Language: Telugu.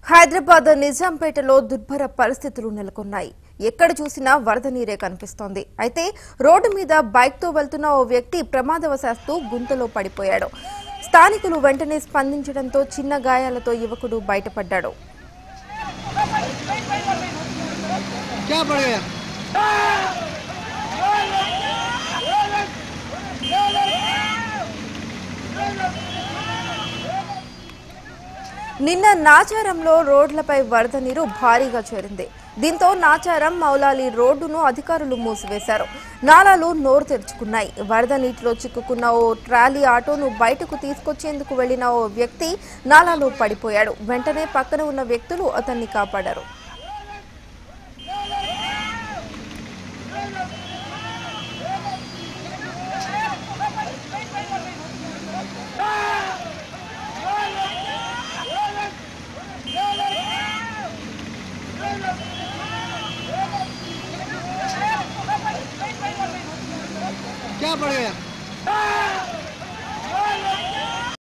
హైదరాబాద్ నిజాంపేటలో దుర్భర పరిస్థితులు నెలకొన్నాయి ఎక్కడ చూసినా వరద నీరే కనిపిస్తోంది అయితే రోడ్డు మీద బైక్తో వెళ్తున్న ఓ వ్యక్తి ప్రమాదవశాత్తు గుంతలో పడిపోయాడు స్థానికులు వెంటనే స్పందించడంతో చిన్న గాయాలతో యువకుడు బయటపడ్డాడు क्या पड़ गया నిన్న నాచారంలో రోడ్లపై వరద నీరు భారీగా చేరింది దీంతో నాచారం మౌలాలి రోడ్డును అధికారులు మూసివేశారు నాలాలు నోరు తెరుచుకున్నాయి వరద నీటిలో చిక్కుకున్న ఓ ట్రాలీ ఆటోను బయటకు తీసుకొచ్చేందుకు వెళ్లిన ఓ వ్యక్తి నాలాలో పడిపోయాడు వెంటనే పక్కన ఉన్న వ్యక్తులు అతన్ని కాపాడారు क्या पड़ गया